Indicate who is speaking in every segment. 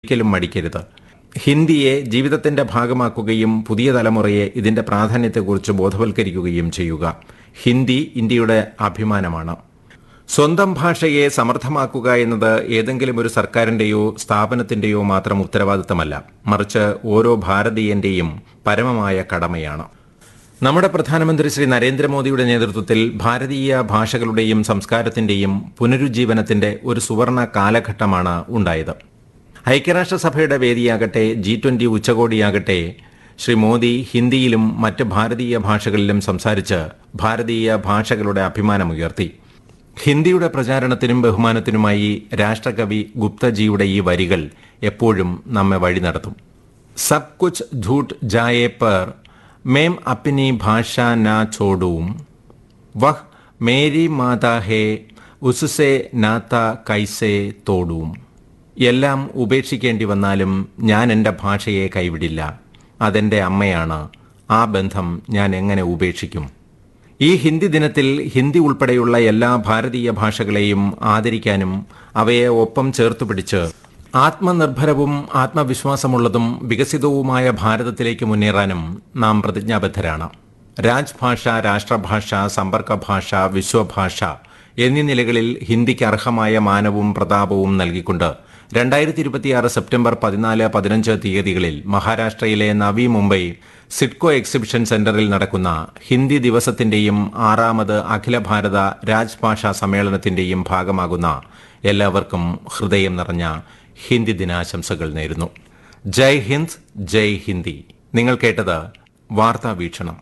Speaker 1: ഒരിക്കലും മടിക്കരുത് ഹിന്ദിയെ ജീവിതത്തിന്റെ ഭാഗമാക്കുകയും പുതിയ തലമുറയെ ഇതിന്റെ പ്രാധാന്യത്തെക്കുറിച്ച് ബോധവൽക്കരിക്കുകയും ചെയ്യുക ഹിന്ദി ഇന്ത്യയുടെ അഭിമാനമാണ് സ്വന്തം ഭാഷയെ സമർത്ഥമാക്കുക എന്നത് ഏതെങ്കിലും ഒരു സർക്കാരിന്റെയോ സ്ഥാപനത്തിന്റെയോ മാത്രം ഉത്തരവാദിത്തമല്ല മറിച്ച് ഓരോ ഭാരതീയന്റെയും പരമമായ കടമയാണ് നമ്മുടെ പ്രധാനമന്ത്രി ശ്രീ നരേന്ദ്രമോദിയുടെ നേതൃത്വത്തിൽ ഭാരതീയ ഭാഷകളുടെയും സംസ്കാരത്തിന്റെയും പുനരുജ്ജീവനത്തിന്റെ ഒരു സുവർണ കാലഘട്ടമാണ് ഉണ്ടായത് ഐക്യരാഷ്ട്രസഭയുടെ വേദിയാകട്ടെ ജി ട്വന്റി ഉച്ചകോടിയാകട്ടെ ശ്രീ മോദി ഹിന്ദിയിലും മറ്റ് ഭാരതീയ ഭാഷകളിലും സംസാരിച്ച് ഭാരതീയ ഭാഷകളുടെ അഭിമാനമുയർത്തി ഹിന്ദിയുടെ പ്രചാരണത്തിനും ബഹുമാനത്തിനുമായി രാഷ്ട്രകവി ഗുപ്തജിയുടെ ഈ വരികൾ എപ്പോഴും നമ്മെ വഴി നടത്തും സബ് കുച്ച് ഝൂട്ട് ജായേ പർ മേം അപ്പിനി ഭാഷ നാ ചോടൂം വഹ് മേരി മാതാ ഹേ ഉസുസെ നാത്ത കൈസെ തോടൂം എല്ലാം ഉപേക്ഷിക്കേണ്ടി വന്നാലും ഞാൻ എൻ്റെ ഭാഷയെ കൈവിടില്ല അതെൻ്റെ അമ്മയാണ് ആ ബന്ധം ഞാൻ എങ്ങനെ ഉപേക്ഷിക്കും ഈ ഹിന്ദി ദിനത്തിൽ ഹിന്ദി ഉൾപ്പെടെയുള്ള എല്ലാ ഭാരതീയ ഭാഷകളെയും ആദരിക്കാനും അവയെ ഒപ്പം ചേർത്തു പിടിച്ച് ആത്മനിർഭരവും ആത്മവിശ്വാസമുള്ളതും വികസിതവുമായ ഭാരതത്തിലേക്ക് മുന്നേറാനും നാം പ്രതിജ്ഞാബദ്ധരാണ് രാജ്ഭാഷ രാഷ്ട്രഭാഷ സമ്പർക്ക ഭാഷ വിശ്വഭാഷ എന്നീ നിലകളിൽ ഹിന്ദിക്ക് അർഹമായ മാനവും പ്രതാപവും നൽകിക്കൊണ്ട് രണ്ടായിരത്തി ഇരുപത്തിയാറ് സെപ്റ്റംബർ പതിനാല് പതിനഞ്ച് തീയതികളിൽ മഹാരാഷ്ട്രയിലെ നവി മുംബൈ സിഡ്കോ എക്സിബിഷൻ സെന്ററിൽ നടക്കുന്ന ഹിന്ദി ദിവസത്തിന്റെയും ആറാമത് അഖില ഭാരത രാജ്ഭാഷാ സമ്മേളനത്തിന്റെയും ഭാഗമാകുന്ന എല്ലാവർക്കും ഹൃദയം നിറഞ്ഞ ഹിന്ദി ദിനാശംസകൾ നേരുന്നു ജയ് ഹിന്ദ് ജയ് ഹിന്ദി നിങ്ങൾ കേട്ടത് വാർത്താ വീക്ഷണം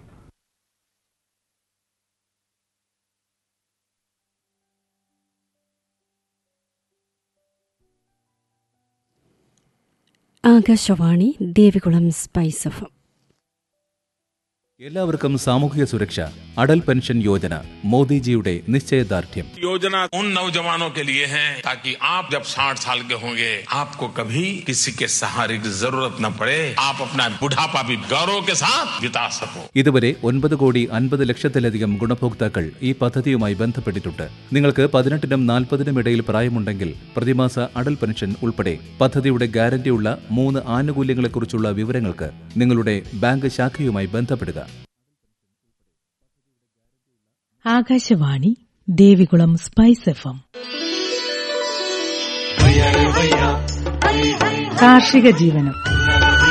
Speaker 2: ആകാശവാണി ദേവികുളം സ്പൈസ് എഫ്
Speaker 3: എല്ലാവർക്കും സാമൂഹിക സുരക്ഷ അടൽ പെൻഷൻ യോജന മോദിജിയുടെ നിശ്ചയദാർഢ്യം
Speaker 4: योजना उन नौजवानों के लिए है ताकि आप जब 60 साल के होंगे आपको कभी किसी के सहारे की जरूरत न पड़े आप अपना बुढ़ापा भी गौरव के साथ बिता सको
Speaker 3: ഇതുവരെ ഒൻപത് കോടി അൻപത് ലക്ഷത്തിലധികം ഗുണഭോക്താക്കൾ ഈ പദ്ധതിയുമായി ബന്ധപ്പെട്ടിട്ടുണ്ട് നിങ്ങൾക്ക് പതിനെട്ടിനും നാൽപ്പതിനും ഇടയിൽ പ്രായമുണ്ടെങ്കിൽ പ്രതിമാസ അടൽ പെൻഷൻ ഉൾപ്പെടെ പദ്ധതിയുടെ ഗ്യാരണ്ടിയുള്ള മൂന്ന് ആനുകൂല്യങ്ങളെക്കുറിച്ചുള്ള വിവരങ്ങൾക്ക് നിങ്ങളുടെ ബാങ്ക് ശാഖയുമായി ബന്ധപ്പെടുക
Speaker 5: Akashvani Devikulam spice F M കാർഷിക ജീവനം